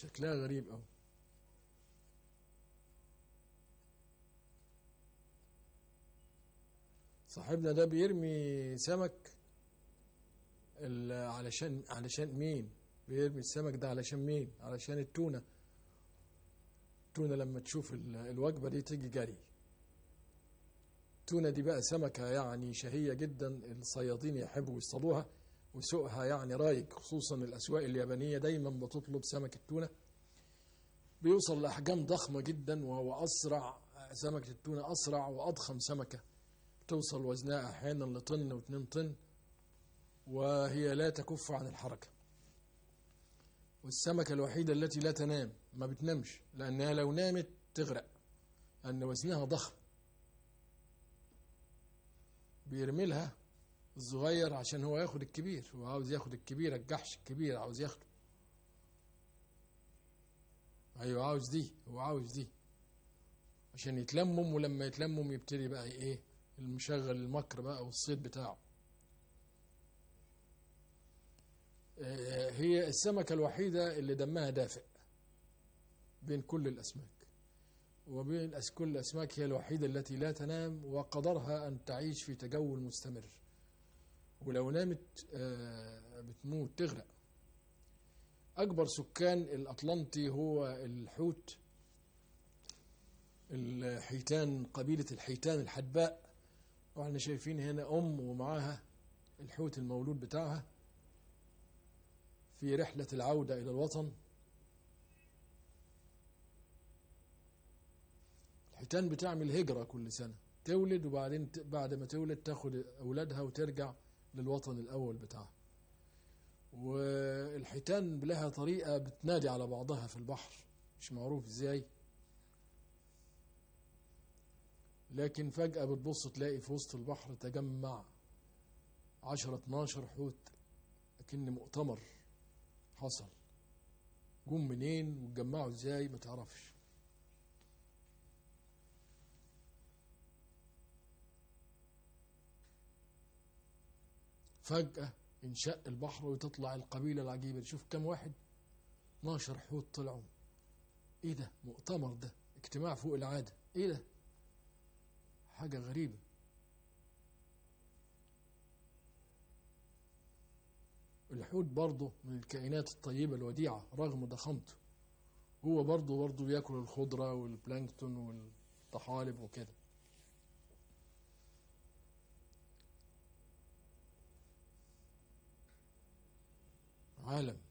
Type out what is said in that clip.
شكلها غريب أوي صاحبنا ده بيرمي سمك ال- علشان علشان مين بيرمي السمك ده علشان مين علشان التونة التونة لما تشوف ال- الوجبة دي تيجي جري التونة دي بقى سمكة يعني شهية جدا الصيادين يحبوا يصطادوها وسوقها يعني رايق خصوصا الأسواق اليابانية دايما بتطلب سمك التونة بيوصل لأحجام ضخمة جدا وهو أسرع سمكة التونة أسرع وأضخم سمكة توصل وزنها أحيانا لطن واتنين طن وهي لا تكف عن الحركة والسمكة الوحيدة التي لا تنام ما بتنامش لأنها لو نامت تغرق لأن وزنها ضخم بيرمي لها الصغير عشان هو ياخد الكبير هو عاوز ياخد الكبير الجحش الكبير عاوز ياخده ايوه عاوز دي هو عاوز دي عشان يتلمم ولما يتلمم يبتدي بقى ايه المشغل المكر بقى والصيد بتاعه آه، هي السمكة الوحيدة اللي دمها دافئ بين كل الأسماك وبين أس- كل الأسماك هي الوحيدة التي لا تنام وقدرها أن تعيش في تجول مستمر ولو نامت آه، بتموت تغرق أكبر سكان الأطلنطي هو الحوت الحيتان قبيلة الحيتان الحدباء واحنا شايفين هنا أم ومعاها الحوت المولود بتاعها في رحلة العودة إلى الوطن الحيتان بتعمل هجرة كل سنة تولد وبعدين ت- بعد ما تولد تاخد أولادها وترجع للوطن الأول بتاعها والحيتان لها طريقة بتنادي على بعضها في البحر مش معروف ازاي لكن فجأة بتبص تلاقي في وسط البحر تجمع عشرة 12 حوت لكن مؤتمر حصل جم منين واتجمعوا ازاي ما تعرفش فجأة انشق البحر وتطلع القبيلة العجيبة دي. شوف كم واحد 12 حوت طلعوا ايه ده مؤتمر ده اجتماع فوق العادة ايه ده حاجة غريبة الحوت برضه من الكائنات الطيبة الوديعة رغم ضخامته هو برضه برضه بياكل الخضرة والبلانكتون والطحالب وكده عالم